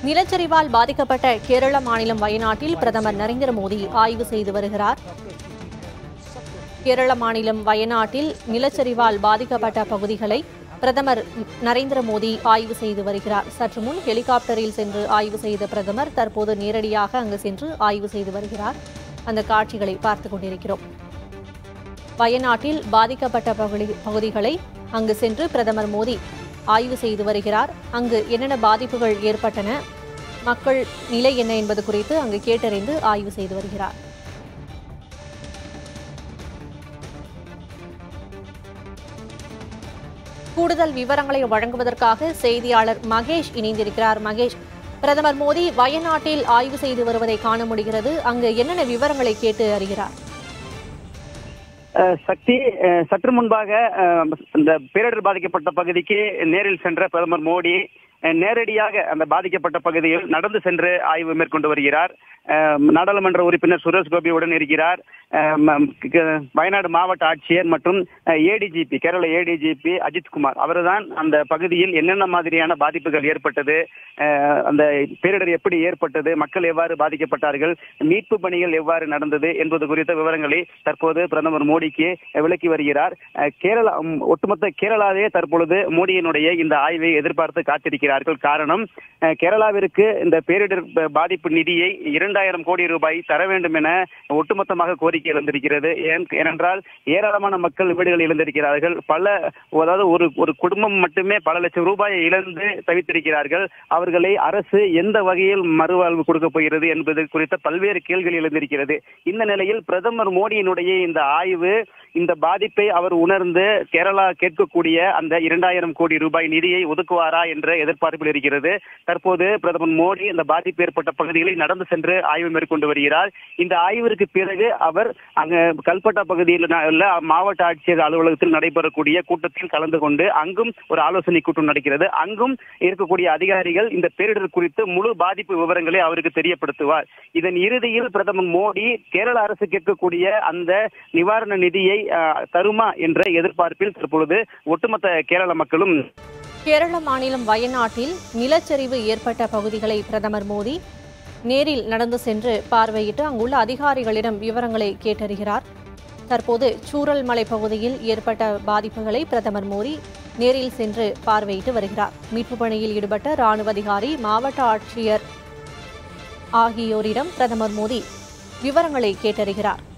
நிலச்சரிவால் பாதிக்கப்பட்ட கேரள மாநிலம் வயநாட்டில் பிரதமர் நரேந்திர மோடி ஆய்வு செய்து வருகிறார் கேரள மாநிலம் வயநாட்டில் நிலச்சரிவால் பாதிக்கப்பட்ட பகுதிகளை பிரதமர் நரேந்திர மோடி ஆய்வு செய்து வருகிறார் சற்று முன் ஹெலிகாப்டரில் சென்று ஆய்வு செய்த பிரதமர் தற்போது நேரடியாக அங்கு சென்று ஆய்வு செய்து வருகிறார் அந்த காட்சிகளை பார்த்துக் கொண்டிருக்கிறோம் வயநாட்டில் பாதிக்கப்பட்ட பகுதி பகுதிகளை அங்கு சென்று பிரதமர் மோடி ஆய்வு செய்து வருகிறார் அங்கு என்னென்ன பாதிப்புகள் ஏற்பட்டன மக்கள் நிலை என்ன என்பது குறித்து அங்கு கேட்டறிந்து ஆய்வு செய்து வருகிறார் கூடுதல் விவரங்களை வழங்குவதற்காக செய்தியாளர் மகேஷ் இணைந்திருக்கிறார் மகேஷ் பிரதமர் மோடி வயநாட்டில் ஆய்வு செய்து வருவதை காண முடிகிறது அங்கு என்னென்ன விவரங்களை கேட்டு அறிகிறார் அஹ் சக்தி அஹ் சற்று முன்பாக அஹ், இந்த பேரிடர் பாதிக்கப்பட்ட பகுதிக்கு நேரில் சென்ற பிரதமர் மோடி அஹ், நேரடியாக அந்த பாதிக்கப்பட்ட பகுதியில் நடந்து சென்று ஆய்வு மேற்கொண்டு வருகிறார் அஹ், நாடாளுமன்ற உறுப்பினர் சுரேஷ் கோபியுடன் இருக்கிறார் அஹ், ம- க- வயநாடு மாவட்ட ஆட்சியர் மற்றும் ஏடிஜிபி கேரள ஏடிஜிபி அஜித்குமார் அவர்தான் அந்த பகுதியில் என்னென்ன மாதிரியான பாதிப்புகள் ஏற்பட்டது அஹ், அந்த பேரிடர் எப்படி ஏற்பட்டது மக்கள் எவ்வாறு பாதிக்கப்பட்டார்கள் மீட்பு பணிகள் எவ்வாறு நடந்தது என்பது குறித்த விவரங்களை தற்போது பிரதமர் மோடிக்கு விளக்கி வருகிறார் அஹ், கேரளா ம், ஒட்டுமொத்த கேரளாவே தற்பொழுது மோடியினுடைய இந்த ஆய்வை எதிர்பார்த்து காத்திருக்கிறார்கள் காரணம் அஹ், கேரளாவிற்கு இந்த பேரிடர் ப- பாதிப்பு நிதியை இரண்டாயிரம் கோடி ரூபாய் தர வேண்டும் என ஒட்டுமொத்தமாக கோரிக்கை எழுந்திருக்கிறது ஏன் ஏனென்றால் ஏராளமான மக்கள் வீடுகள் இழந்திருக்கிறார்கள் பல அதாவது ஒரு ஒரு குடும்பம் மட்டுமே பல லட்சம் ரூபாயை இழந்து தவித்திருக்கிறார்கள் அவர்களை அரசு எந்த வகையில் மறுவாழ்வு கொடுக்க போகிறது என்பது குறித்த பல்வேறு கேள்விகள் எழுந்திருக்கிறது இந்த நிலையில் பிரதமர் மோடியினுடைய இந்த ஆய்வு இந்த பாதிப்பை அவர் உணர்ந்து கேரளா கேட்கக்கூடிய அந்த இரண்டாயிரம் கோடி ரூபாய் நிதியை ஒதுக்குவாரா என்ற எதிர்பார்ப்பில் இருக்கிறது தற்போது பிரதமர் மோடி இந்த பாதிப்பு ஏற்பட்ட பகுதிகளில் நடந்து சென்று ஆய்வு மேற்கொண்டு வருகிறார் இந்த ஆய்விற்கு பிறகு அவர் அங்கு கல்பட்டா பகுதியில் ந- உள்ள மாவட்ட ஆட்சியர் அலுவலகத்தில் நடைபெறக்கூடிய கூட்டத்தில் கலந்து கொண்டு அங்கும் ஒரு ஆலோசனை கூட்டம் நடக்கிறது அங்கும் இருக்கக்கூடிய அதிகாரிகள் இந்த பேரிடர் குறித்து முழு பாதிப்பு விவரங்களை அவருக்கு தெரியப்படுத்துவார் இதன் இறுதியில் பிரதமர் மோடி கேரள அரசு கேட்கக்கூடிய அந்த நிவாரண நிதியை அஹ், தருமா என்ற எதிர்பார்ப்பில் தற்பொழுது ஒட்டுமொத்த கேரள மக்களும் கேரள மாநிலம் வயநாட்டில் நிலச்சரிவு ஏற்பட்ட பகுதிகளை பிரதமர் மோடி நேரில் நடந்து சென்று பார்வையிட்டு அங்குள்ள அதிகாரிகளிடம் விவரங்களை கேட்டறிகிறார் தற்போது சூரல் மலை பகுதியில் ஏற்பட்ட பாதிப்புகளை பிரதமர் மோடி நேரில் சென்று பார்வையிட்டு வருகிறார் மீட்புப் பணியில் ஈடுபட்ட ராணுவ அதிகாரி மாவட்ட ஆட்சியர் ஆகியோரிடம் பிரதமர் மோடி விவரங்களை கேட்டறிகிறார்